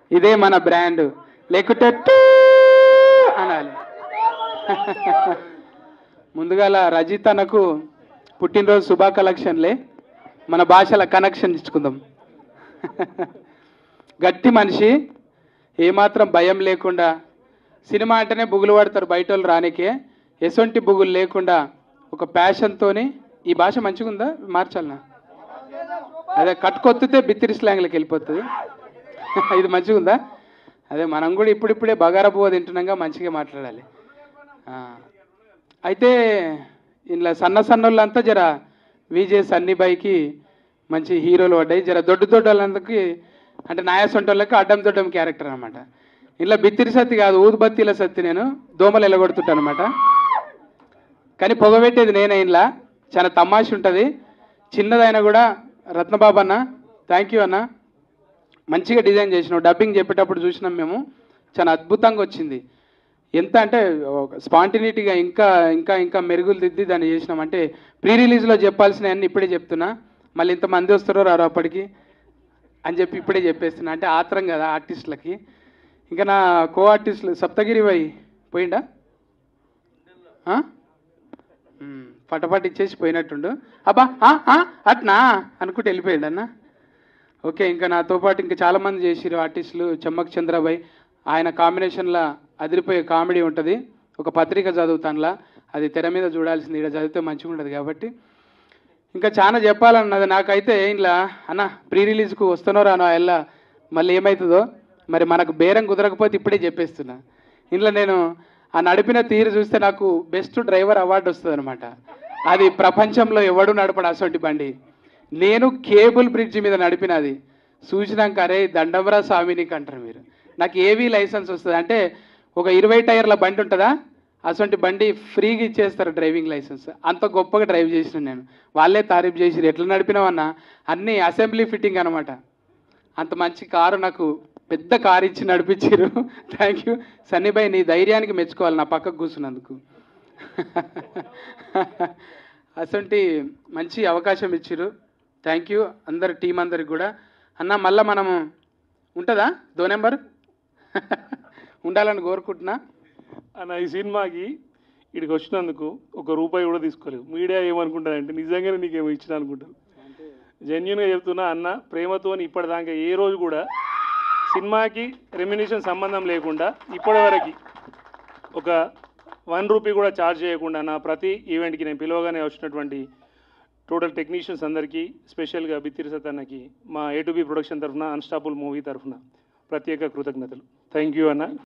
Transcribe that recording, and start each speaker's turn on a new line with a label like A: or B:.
A: ఇదే మన బ్రాండ్ లేకుంటే టూ అనాలి ముందుగాల రజిత్ అన్నకు పుట్టినరోజు శుభా కలెక్షన్లే మన భాషల కనెక్షన్ ఇచ్చుకుందాం గట్టి మనిషి ఏమాత్రం భయం లేకుండా సినిమా అంటేనే బుగులు పడతారు బయట వాళ్ళు రానికే ఎసొంటి బుగులు లేకుండా ఒక ప్యాషన్తోని ఈ భాష మంచిగా ఉందా మార్చాలనా అదే కట్టుకొత్తితే బిత్తిరి స్లాంగ్లోకి వెళ్ళిపోతుంది ఇది మంచిగా ఉందా అదే మనం కూడా ఇప్పుడిప్పుడే బగారా పువ్వు తింటున్నాగా మంచిగా మాట్లాడాలి ఆ. అయితే ఇంట్లో సన్న సన్నోళ్ళంతా జర విజయ్ సన్నిబాయికి మంచి హీరోలు పడ్డాయి జర దొడ్డు దొడ్డు వాళ్ళందరికి అంటే నాయసొంటి వాళ్ళకి అడ్డం దొడ్డం క్యారెక్టర్ అనమాట ఇంట్లో బిత్తిరి సత్తి కాదు ఊదుబత్తీల సత్తి నేను దోమలు ఎలగొడుతుంటాను అనమాట కానీ పొగబెట్టేది నేనే ఇంట్లో చాలా తమాష ఉంటుంది చిన్నదైనా కూడా రత్నబాబు అన్న థ్యాంక్ యూ అన్న మంచిగా డిజైన్ చేసినావు డబ్బింగ్ చెప్పేటప్పుడు చూసినాం మేము చాలా అద్భుతంగా వచ్చింది ఎంత అంటే స్పాంటినిటీగా ఇంకా ఇంకా ఇంకా మెరుగులు దిద్ది దాన్ని చేసినాం అంటే ప్రీ రిలీజ్లో చెప్పాల్సిన అన్ని ఇప్పుడే చెప్తున్నా మళ్ళీ ఇంతమంది వస్తారో రారో అప్పటికి అని చెప్పి ఇప్పుడే చెప్పేస్తున్నా అంటే ఆత్రం కదా ఆర్టిస్టులకి ఇంకా నా కో ఆర్టిస్టులు సప్తగిరి వై పోయిండా ఆ? మ్మ్. పటపట ఇచ్చేసి పోయినట్టుండు అబ్బా ఆ, ఆ, అట్నా అనుకుంటే వెళ్ళిపోయాడు అన్న ఓకే ఇంకా నాతో పాటు ఇంకా చాలామంది చేసిరు ఆర్టిస్టులు చెమ్మక్ చంద్రబాయ్ ఆయన కాంబినేషన్లో అదిరిపోయే కామెడీ ఉంటుంది ఒక పత్రిక చదువుతానులా అది తెర మీద చూడాల్సింది ఇక్కడ చదివితే మంచిగా ఉంటుంది కాబట్టి ఇంకా చాలా చెప్పాలన్నది నాకైతే ఇంట్లో అన్న ప్రీ రిలీజ్కు వస్తానో రానో ఎల్లా మళ్ళీ ఏమవుతుందో మరి మనకు బేరం కుదరకపోతే ఇప్పుడే చెప్పేస్తున్నా ఇంట్లో నేను ఆ నడిపిన తీరు చూస్తే నాకు బెస్ట్ డ్రైవర్ అవార్డు వస్తుంది అనమాట అది ప్రపంచంలో ఎవడు నడపడు అసొంటి బండి నేను కేబుల్ బ్రిడ్జ్ మీద నడిపినది చూసినాక అరే దండమరా స్వామి నీకు అంటారు మీరు నాకు ఏవీ లైసెన్స్ వస్తుంది అంటే ఒక ఇరవై టైర్ల బండి ఉంటుందా అటువంటి బండి ఫ్రీగా ఇచ్చేస్తారు డ్రైవింగ్ లైసెన్స్ అంత గొప్పగా డ్రైవ్ చేసిన నేను వాళ్ళే తారీఫ్ చేసిరు ఎట్లా నడిపినావన్నా అన్నీ అసెంబ్లీ ఫిట్టింగ్ అనమాట అంత మంచి కారు నాకు పెద్ద కారు ఇచ్చి నడిపించారు థ్యాంక్ యూ సన్నీబాయ్ నీ ధైర్యానికి మెచ్చుకోవాలి నా పక్కకు కూర్చున్నందుకు అసంటి మంచి అవకాశం ఇచ్చారు థ్యాంక్ యూ అందరి టీం అందరికి కూడా అన్న మళ్ళీ మనము ఉంటుందా దో నెంబర్ ఉండాలని కోరుకుంటున్నా
B: అన్న ఈ సినిమాకి ఇక్కడికి వచ్చినందుకు ఒక రూపాయి కూడా తీసుకోలేవు మీడియా ఏమనుకుంటారంటే నిజంగానే నీకేమో ఇచ్చిన అనుకుంటారు జెన్యున్గా చెప్తున్నా అన్న ప్రేమతో ఇప్పటిదాకా ఏ రోజు కూడా సినిమాకి రెమ్యునేషన్ సంబంధం లేకుండా ఇప్పటివరకు ఒక వన్ రూపీ కూడా ఛార్జ్ చేయకుండా నా ప్రతి ఈవెంట్కి నేను పిలవగానే వచ్చినటువంటి టోటల్ టెక్నీషియన్స్ అందరికీ స్పెషల్గా బిత్తిరి సతన్నకి మా ఏ టు బి ప్రొడక్షన్ తరఫున అన్స్టాపుల్ మూవీ తరఫున ప్రత్యేక కృతజ్ఞతలు థ్యాంక్ యూ అన్న